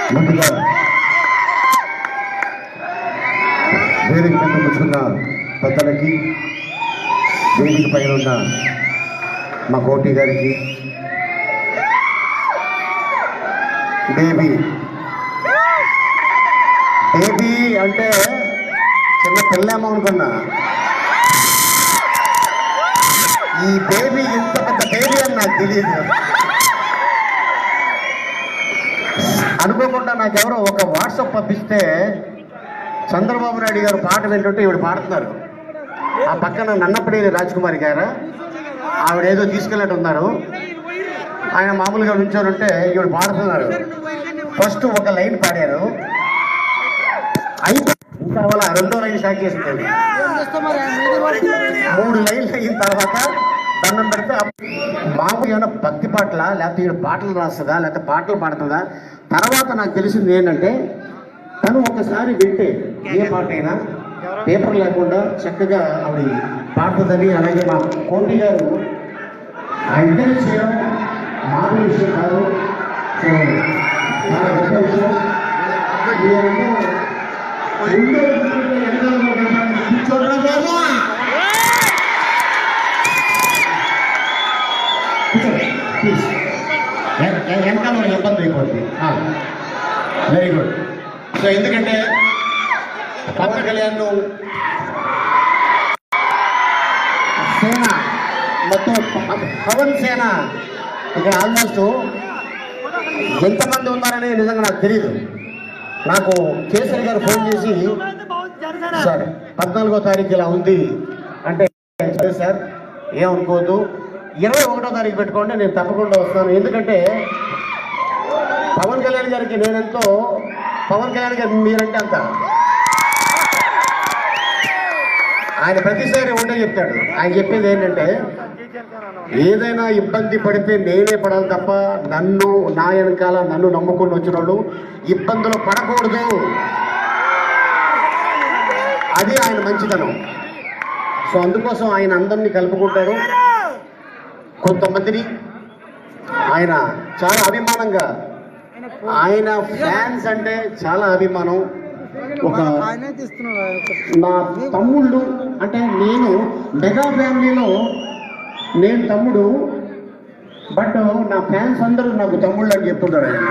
ముందుగా వేదిక మీద కూర్చున్న పెద్దలకి వేదిక పైన ఉన్న మా కోటి గారికి బేబీ బేబీ అంటే చిన్న పిల్లేమో అనుకున్నా ఈ బేబీ ఇంత పెద్ద బేబీ అని నాకు తెలియదు అనుకోకుండా నాకెవరో ఒక వాట్సాప్ పంపిస్తే చంద్రబాబు నాయుడు గారు పాట వింటుంటే ఈవిడ పాడుతున్నారు ఆ పక్కన నన్నపడేని రాజ్కుమారి గారు ఆవిడ ఏదో తీసుకెళ్ళట్టు ఉన్నారు ఆయన మామూలుగా నుంచొని ఉంటే ఈవిడ పాడుతున్నారు ఫస్ట్ ఒక లైన్ పాడారు అయితే ఇంకా వాళ్ళ రెండో లైన్ స్టార్ట్ చేసింది మూడు లైన్లు అయిన తర్వాత దండం పెడితే అప్పుడు మామూలు ఏమైనా భక్తి పాటల లేకపోతే ఈవిడ పాటలు రాస్తుందా లేకపోతే పాటలు పాడుతుందా తర్వాత నాకు తెలిసింది ఏంటంటే తను ఒకసారి వింటే ఏ పాట అయినా పేపర్ లేకుండా చక్కగా ఆవిడ పాడుతుందని అలాగే మా కోటి గారు ఆ ఇద్దరు చేయడం మామూలు విషయం కాదు సో చాలా గొప్ప విషయం ఈ రెండు రెండో విషయంలో వెనకాల ఉన్న కూర్చోండి బాబు. కూర్చోండి ప్లీజ్ వెన- వెన- వెనకాల ఉన్న ఇబ్బంది అయిపోద్ది వెరీ గుడ్ సో ఎందుకంటే పవన్ కళ్యాణ్ సేన మొత్తం ప- పవన్ సేన ఇక్కడ ఆల్మోస్ట్ ఎంతమంది ఉన్నారని నిజంగా నాకు తెలియదు నాకు కేసరి గారు ఫోన్ చేసి సార్ పద్నాలుగో తారీఖు ఇలా ఉంది అంటే సరే సార్ ఏమనుకోవద్దు ఇరవై ఒకటో తారీఖు పెట్టుకోండి నేను తప్పకుండా వస్తాను ఎందుకంటే పవన్ కళ్యాణ్ గారికి నేనెంతో పవన్ కళ్యాణ్ గారు మీరంటే అంత ఆయన ప్రతిసారి ఉండే చెప్తాడు ఆయన చెప్పేది ఏంటంటే ఏదైనా ఇబ్బంది పడితే నేనే పడాలి తప్ప నన్ను నా వెనకాల నన్ను నమ్ముకొని వచ్చిన వాళ్ళు ఇబ్బందులు పడకూడదు అది ఆయన మంచితనం సో అందుకోసం ఆయన అందరినీ కలుపుకుంటాడు కొంతమందిని ఆయన చాలా అభిమానంగా ఆయన ఫ్యాన్స్ అంటే చాలా అభిమానం ఒక ఆయనే తీస్తున్నాడు నా తమ్ముళ్ళు అంటే నేను మెగా ఫ్యామిలీలో నేను తమ్ముడు బట్ నా ఫ్యాన్స్ అందరూ నాకు తమ్ముళ్ళు అని చెప్తుంటారు ఆయన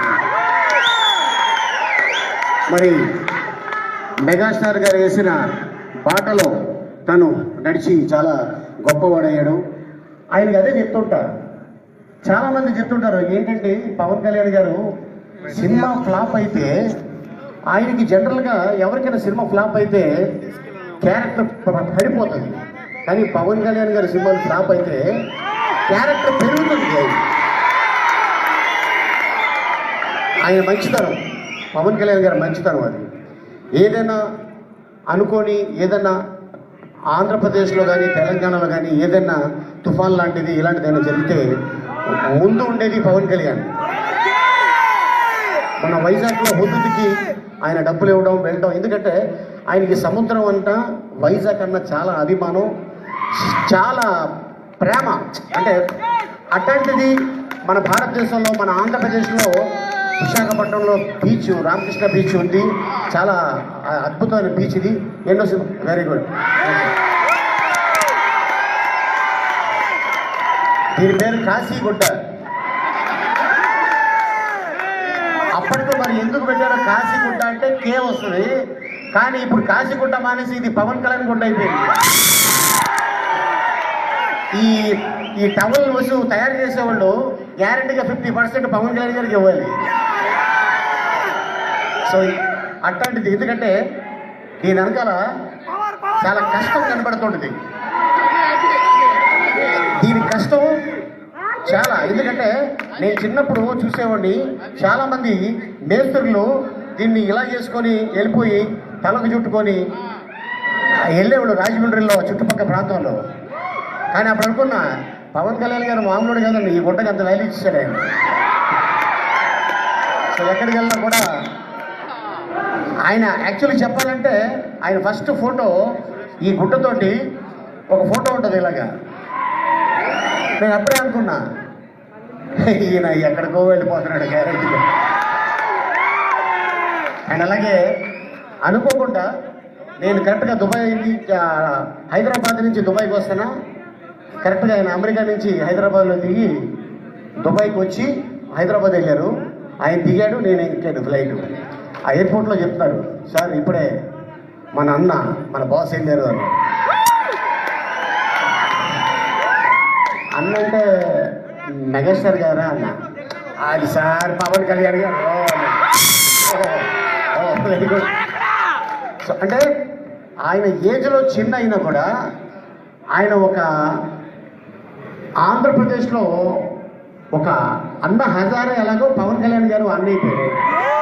మరి మెగాస్టార్ గారు వేసిన బాటలో తను నడిచి చాలా గొప్పవాడయ్యాడు ఆయనకి అదే చెప్తుంటా చాలా మంది చెప్తుంటారు ఏంటంటే పవన్ కళ్యాణ్ గారు సినిమా ఫ్లాప్ అయితే ఆయనకి జనరల్గా ఎవరికైనా సినిమా ఫ్లాప్ అయితే క్యారెక్టర్ ప- పడిపోతుంది కానీ పవన్ కళ్యాణ్ గారి సినిమాలు ఫ్లాప్ అయితే క్యారెక్టర్ పెరుగుతుంది ఆయన మంచితనం పవన్ కళ్యాణ్ గారి మంచితనం అది ఏదైనా అనుకొని ఏదైనా ఆంధ్రప్రదేశ్లో కానీ తెలంగాణలో కానీ ఏదైనా తుఫాన్ లాంటిది ఇలాంటిదైనా జరిగితే ముందు ఉండేది పవన్ కళ్యాణ్ మన వైజాగ్లో హుద్దుకి ఆయన డబ్బులు ఇవ్వడం వెళ్ళడం ఎందుకంటే ఆయనకి సముద్రం అంట వైజాగ్ అన్న చాలా అభిమానం చాలా ప్రేమ అంటే అట్లాంటిది మన భారతదేశంలో మన ఆంధ్రప్రదేశ్లో విశాఖపట్నంలో బీచ్ రామకృష్ణ బీచ్ ఉంది చాలా అద్భుతమైన బీచ్ ఇది ఎన్నో వెరీ గుడ్ దీని పేరు కాశీగుడ్డ అప్పటితో మరి ఎందుకు పెట్టారో కాశీగుడ్డ అంటే కే వస్తుంది కానీ ఇప్పుడు కాశీగుడ్డ మానేసి ఇది పవన్ కళ్యాణ్ గుడ్డ అయిపోయింది ఈ ఈ టవల్ వస్తువు తయారు చేసేవాళ్ళు గ్యారంటీగా ఫిఫ్టీ పర్సెంట్ పవన్ కళ్యాణ్ గారికి ఇవ్వాలి సో అట్లాంటిది ఎందుకంటే దీని వెనకాల చాలా కష్టం కనబడుతుంటుంది దీని కష్టం చాలా ఎందుకంటే నేను చిన్నప్పుడు చూసేవాడిని చాలా మంది మేస్త్రులు దీన్ని ఇలా చేసుకొని వెళ్ళిపోయి తలకు చుట్టుకొని వెళ్ళేవాళ్ళు రాజమండ్రిలో చుట్టుపక్కల ప్రాంతంలో కానీ అప్పుడు అనుకున్నా పవన్ కళ్యాణ్ గారు మామూలుడు కదండి ఈ గుట్టకి అంత వాల్యూ ఇచ్చాడు ఆయన సో ఎక్కడికి వెళ్ళినా కూడా ఆయన యాక్చువల్లీ చెప్పాలంటే ఆయన ఫస్ట్ ఫోటో ఈ గుట్టతోటి ఒక ఫోటో ఉంటుంది ఇలాగా నేను అప్పుడే అనుకున్నా ఈయన ఎక్కడికో వెళ్ళిపోతున్నాడు గ్యారెంటీగా అండ్ అలాగే అనుకోకుండా నేను కరెక్ట్గా దుబాయ్ నుంచి ఆ, హైదరాబాద్ నుంచి దుబాయ్కి వస్తానా కరెక్ట్గా ఆయన అమెరికా నుంచి హైదరాబాద్లో దిగి దుబాయ్కి వచ్చి హైదరాబాద్ వెళ్ళారు ఆయన దిగాడు నేను ఎక్కాను ఫ్లైట్ ఆ ఎయిర్పోర్ట్లో చెప్తారు సార్ ఇప్పుడే మన అన్న మన బాస్ వెళ్ళారు అని అన్న అంటే మెగాస్టార్ గారా అన్న అది సార్ పవన్ కళ్యాణ్ గారు oh, oh, very good so అంటే ఆయన ఏజ్లో చిన్న అయినా కూడా ఆయన ఒక ఆంధ్రప్రదేశ్లో ఒక అన్న హజారే ఎలాగో పవన్ కళ్యాణ్ గారు అన్న అయిపోయారు